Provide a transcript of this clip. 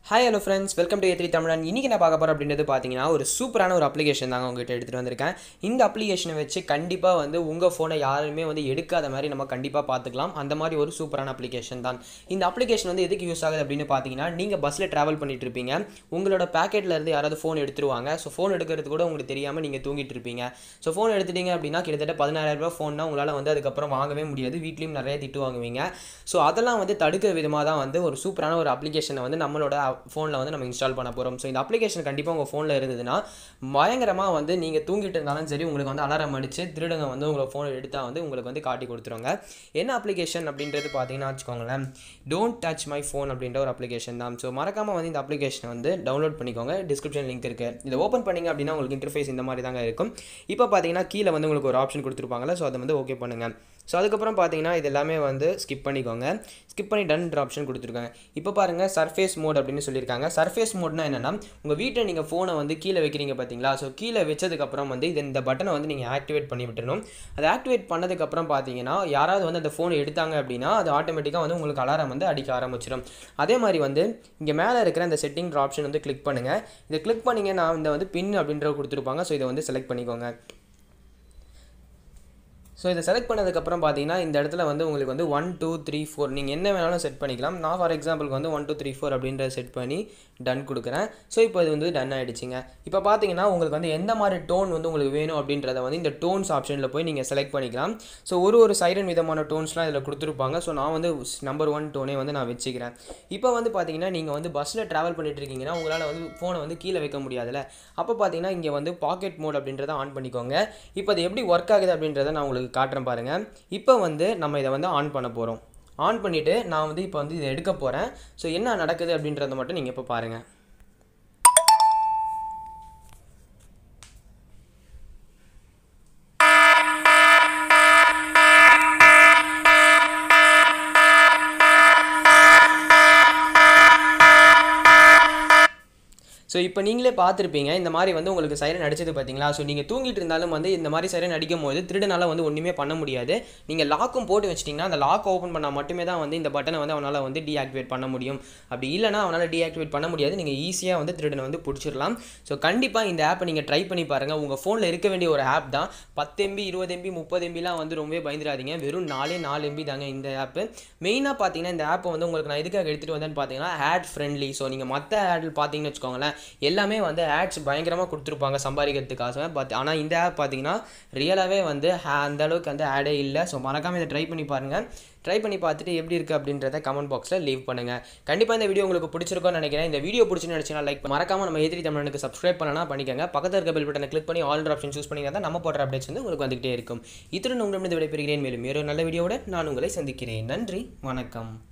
hi hello friends welcome to A three Tamilan இன்றைக்கி நான் பார்க்க போகிறேன் அப்படின்றது பார்த்தீங்கன்னா ஒரு சூப்பரான ஒரு அப்ளிகேஷன் தாங்க உங்ககிட்ட எடுத்துகிட்டு வந்திருக்கேன் இந்த அப்ளிகேஷனை வச்சு கண்டிப்பாக வந்து உங்கள் ஃபோனை யாருமே வந்து எடுக்காத மாதிரி நம்ம கண்டிப்பாக பார்த்துக்கலாம் அந்த மாதிரி ஒரு சூப்பரான அப்ளிகேஷன் தான் இந்த அப்ளிகேஷன் வந்து எதுக்கு யூஸ் ஆகுது அப்படின்னு பார்த்தீங்கன்னா நீங்கள் பஸ்ஸில் ட்ராவல் பண்ணிட்டு இருப்பீங்க உங்களோட பாக்கெட்டில் இருந்து யாராவது ஃபோன் எடுத்துருவாங்க ஸோ ஃபோன் எடுக்கிறது கூட உங்களுக்கு தெரியாமல் நீங்கள் தூங்கிட்டு இருப்பீங்க ஸோ ஃபோன் எடுத்துட்டீங்க அப்படின்னா கிட்டத்தட்ட பதினாயிரம் ரூபாய் ஃபோன்னா உங்களால் வந்து அதுக்கப்புறம் வாங்கவே முடியாது வீட்லேயும் நிறைய திட்டு வாங்குவீங்க ஸோ அதெல்லாம் வந்து தடுக்கிற விதமாக தான் வந்து ஒரு சூப்பரான ஒரு அப்ளிகேஷனை வந்து நம்மளோட ஃபோனில் வந்து நம்ம இன்ஸ்டால் பண்ண போகிறோம் ஸோ இந்த அப்ளிகேஷன் கண்டிப்பாக உங்கள் ஃபோனில் இருந்ததுன்னா பயங்கரமாக வந்து நீங்கள் தூங்கிட்டு இருந்தாலும் சரி உங்களுக்கு வந்து அலாரம் அடித்து திருடங்க வந்து உங்களை ஃபோன் எடுத்தால் வந்து உங்களுக்கு வந்து காட்டி கொடுத்துருவாங்க என்ன அப்ளிகேஷன் அப்படின்றது பார்த்தீங்கன்னா வச்சுக்கோங்களேன் டோன்ட் டச் மை ஃபோன் அப்படின்ற ஒரு அப்ளிகேஷன் தான் ஸோ மறக்காமல் வந்து இந்த அப்ளிகேஷனை வந்து டவுன்லோட் பண்ணிக்கோங்க டிஸ்கிரிப்ஷன் லிங்க் இருக்குது இதை ஓப்பன் பண்ணிங்க அப்படின்னா உங்களுக்கு இன்டர்ஃபேஸ் இந்த மாதிரி தாங்க இருக்கும் இப்போ பார்த்தீங்கன்னா கீழே வந்து உங்களுக்கு ஒரு ஆப்ஷன் கொடுத்துருப்பாங்கல்ல ஸோ அதை வந்து ஓகே பண்ணுங்கள் ஸோ அதுக்கப்புறம் பார்த்தீங்கன்னா இது எல்லாமே வந்து ஸ்கிப் பண்ணிக்கோங்க ஸ்கிப் பண்ணி டன்ன்ற ஆப்ஷன் கொடுத்துருக்காங்க இப்போ பாருங்கள் சர்ஃபேஸ் மோட் அப்படின்னு சொல்லியிருக்காங்க சர்ஃபேஸ் மோட்னா என்னென்னா உங்கள் வீட்டில் நீங்கள் ஃபோனை வந்து கீழே வைக்கிறீங்க பார்த்தீங்களா ஸோ கீழே வச்சதுக்கப்புறம் வந்து இது இந்த பட்டனை வந்து நீங்கள் ஆக்டிவேட் பண்ணி விட்டுறணும் அதை ஆக்டிவேட் பண்ணதுக்கப்புறம் பார்த்தீங்கன்னா யாராவது வந்து அந்த ஃபோனை எடுத்தாங்க அப்படின்னா அது ஆட்டோமேட்டிக்காக வந்து உங்களுக்கு அலாரம் வந்து அடிக்க ஆரம்பிச்சிடும் அதே மாதிரி வந்து இங்கே மேலே இருக்கிற அந்த செட்டிங் ஆப்ஷன் வந்து கிளிக் பண்ணுங்கள் இதை கிளிக் பண்ணிங்கன்னா இந்த வந்து பின் அப்படின்ற கொடுத்துருப்பாங்க ஸோ இதை வந்து செலக்ட் பண்ணிக்கோங்க ஸோ இதை செலக்ட் பண்ணதுக்கப்புறம் பார்த்தீங்கன்னா இந்த இடத்துல வந்து உங்களுக்கு வந்து ஒன் டூ த்ரீ ஃபோர் நீங்கள் என்ன வேணாலும் செட் பண்ணிக்கலாம் நான் ஃபார் எக்ஸாம்பிளுக்கு வந்து ஒன் டூ த்ரீ ஃபோர் அப்படின்றத செட் பண்ணி டன் கொடுக்குறேன் ஸோ இப்போ இது வந்து டன் ஆகிடுச்சிங்க இப்போ பார்த்தீங்கன்னா உங்களுக்கு வந்து எந்த மாதிரி டோன் வந்து உங்களுக்கு வேணும் அப்படின்றத வந்து இந்த டோன்ஸ் ஆப்ஷனில் போய் நீங்கள் செலக்ட் பண்ணிக்கலாம் ஸோ ஒரு ஒரு சைரன் விதமான டோன்ஸ்லாம் இதில் கொடுத்துருப்பாங்க ஸோ நான் வந்து நம்பர் ஒன் டோனே வந்து நான் வச்சுக்கிறேன் இப்போ வந்து பார்த்தீங்கன்னா நீங்கள் வந்து பஸ்ஸில் ட்ராவல் பண்ணிட்டு இருக்கீங்கன்னா உங்களால் வந்து ஃபோனை வந்து கீழே வைக்க முடியாதுல்ல அப்போ பார்த்தீங்கன்னா இங்கே வந்து பாக்கெட் மோட் அப்படின்றத ஆன் பண்ணிக்கோங்க இப்போ அது எப்படி ஒர்க் ஆகுது அப்படின்றத நான் உங்களுக்கு காட்டுறேன் பாருங்கள் இப்போ வந்து நம்ம இதை வந்து ஆன் பண்ண போகிறோம் ஆன் பண்ணிவிட்டு நான் வந்து இப்போ வந்து இதை எடுக்க போகிறேன் ஸோ என்ன நடக்குது அப்படின்றத மட்டும் நீங்கள் இப்போ பாருங்கள் ஸோ இப்போ நீங்களே பார்த்துருப்பீங்க இந்த மாதிரி வந்து உங்களுக்கு சைரன் அடிச்சது பார்த்தீங்களா ஸோ நீங்கள் தூங்கிட்டு இருந்தாலும் வந்து இந்த மாதிரி சைரன் அடிக்கும் போது திருடனால வந்து ஒன்றுமே பண்ண முடியாது நீங்கள் லாக்கும் போட்டு வச்சிட்டிங்கன்னா அந்த லாக் ஓப்பன் பண்ணால் மட்டுமே தான் வந்து இந்த பட்டனை வந்து அவனால் வந்து டீஆக்டிவேட் பண்ண முடியும் அப்படி இல்லைனா அவனால் டீஆக்டிவேட் பண்ண முடியாது நீங்கள் ஈஸியாக வந்து திருடனை வந்து பிடிச்சிடலாம் ஸோ கண்டிப்பாக இந்த ஆப்பை நீங்கள் ட்ரை பண்ணி பாருங்கள் உங்கள் ஃபோனில் இருக்க வேண்டிய ஒரு ஆப் தான் பத்து எம்பி இருபது எம்பி முப்பது எம்பிலாம் வந்து ரொம்பவே பயந்துடாதீங்க வெறும் நாலே நாலு எம்பி தாங்க இந்த ஆப்பு மெயினாக பார்த்தீங்கன்னா இந்த ஆப்பை வந்து உங்களுக்கு நான் எதுக்காக எடுத்துகிட்டு வந்தேன்னு பார்த்தீங்கன்னா ஆட் ஃப்ரெண்ட்லி ஸோ நீங்கள் மற்ற ஆடில் பார்த்தீங்கன்னு வச்சுக்கோங்களேன் எல்லாமே வந்து ஆட்ஸ் பயங்கரமாக கொடுத்துருப்பாங்க சம்பாதிக்கிறதுக்காக பட் ஆனால் இந்த ஆப் பார்த்தீங்கன்னா ரியலாகவே வந்து அந்த அளவுக்கு வந்து ஆடே இல்லை ஸோ மறக்காமல் இதை ட்ரை பண்ணி பாருங்கள் ட்ரை பண்ணி பார்த்துட்டு எப்படி இருக்குது அப்படின்றத கமெண்ட் பாக்ஸில் லீவ் பண்ணுங்கள் கண்டிப்பாக இந்த வீடியோ உங்களுக்கு பிடிச்சிருக்கோன்னு நினைக்கிறேன் இந்த வீடியோ பிடிச்சுன்னு நினச்சினா லைக் மறக்காமல் நம்ம எதிரி தமிழனுக்கு சப்ஸ்கிரைப் பண்ணனா பண்ணிக்கோங்க பக்கத்தில் இருக்க பெல் பட்டனை கிளிக் பண்ணி ஆல் ஆப்ஷன் சூஸ் பண்ணி தான் நம்ம போடுற அப்டேட்ஸ் வந்து உங்களுக்கு வந்துகிட்டே இருக்கும் இத்துடன் உங்களிடம் விடைபெறுகிறேன் மேலும் வேறு நல்ல வீடியோவோட நான் உங்களை சந்திக்கிறேன் நன்றி வணக்கம்